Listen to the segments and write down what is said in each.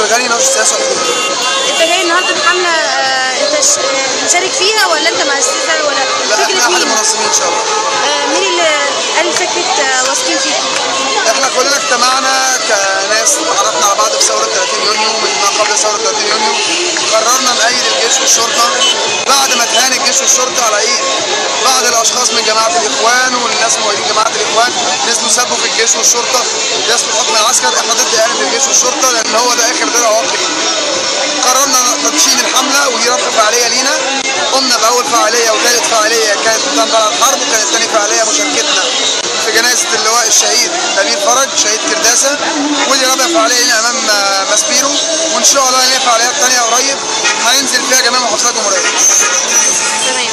اغاني نشر سياسه وحقوق انت جاي النهارده الحمله آه، انت ش- آه، مشارك فيها ولا انت مع السيسر ولا لا فكره احنا احد مين؟ المنظمين ان شاء الله آه، مين اللي قال فكره آه، واثقين فيكم؟ احنا كلنا اجتمعنا كناس تعرفنا على بعض في ثوره 30 يونيو من ما قبل ثوره 30 يونيو قررنا نأيد الجيش والشرطه بعد ما تهان الجيش والشرطه على ايد بعض الاشخاص من جماعه الاخوان والناس مؤيدين جماعه الاخوان نزلوا سبوا في الجيش والشرطه يسلوا الحكم العسكري احنا ضد اعلان الجيش والشرطه لان هو ده اخر درع عقلي قررنا تدشين الحمله ودي رفع فعاليه لينا قمنا باول فعاليه وثالث فعاليه كانت قدام بلد الحرب وكانت ثاني فعاليه مشاركتنا في جنازه اللواء الشهيد امير فرج شهيد كرداسه ودي رابع فعاليه لينا امام آه، ماسبيرو وان شاء الله لنا فعاليات ثانيه قريب هننزل فيها جميع محافظات الجمهوريه تمام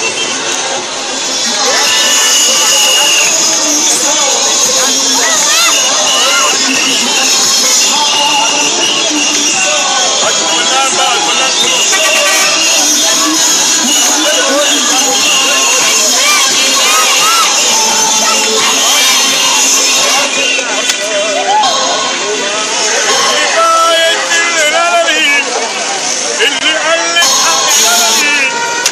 حكاية الغالي اللي قالك حكاية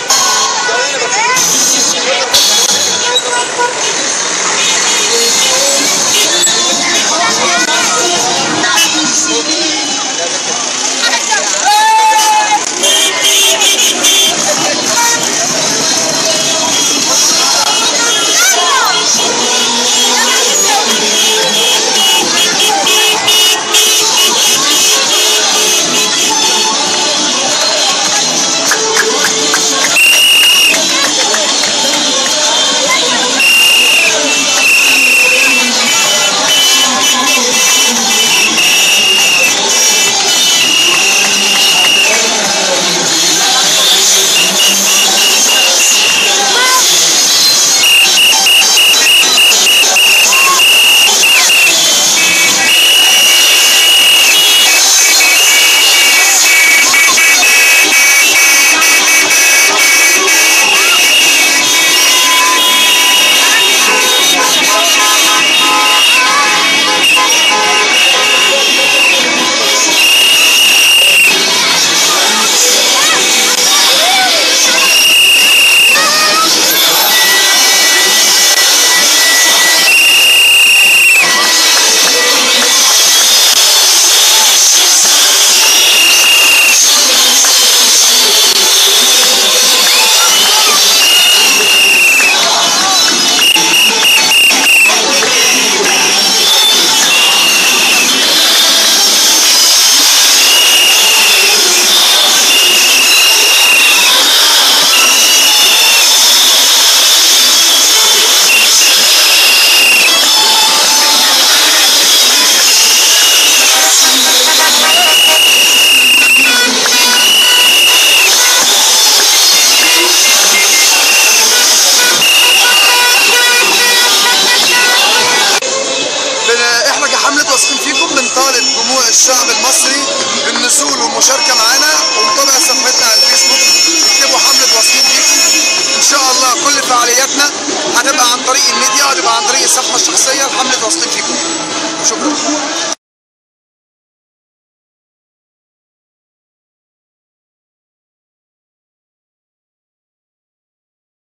بن- احنا كحملة واثقين فيكم بنطالب جموع الشعب المصري بالنزول والمشاركة معانا ومتابعة صفحتنا على الفيسبوك اكتبوا حملة واثقين فيكم ان شاء الله كل فعالياتنا هتبقى عن طريق الميديا وهتبقى عن طريق الصفحة الشخصية لحملة واثقين فيكم شكرا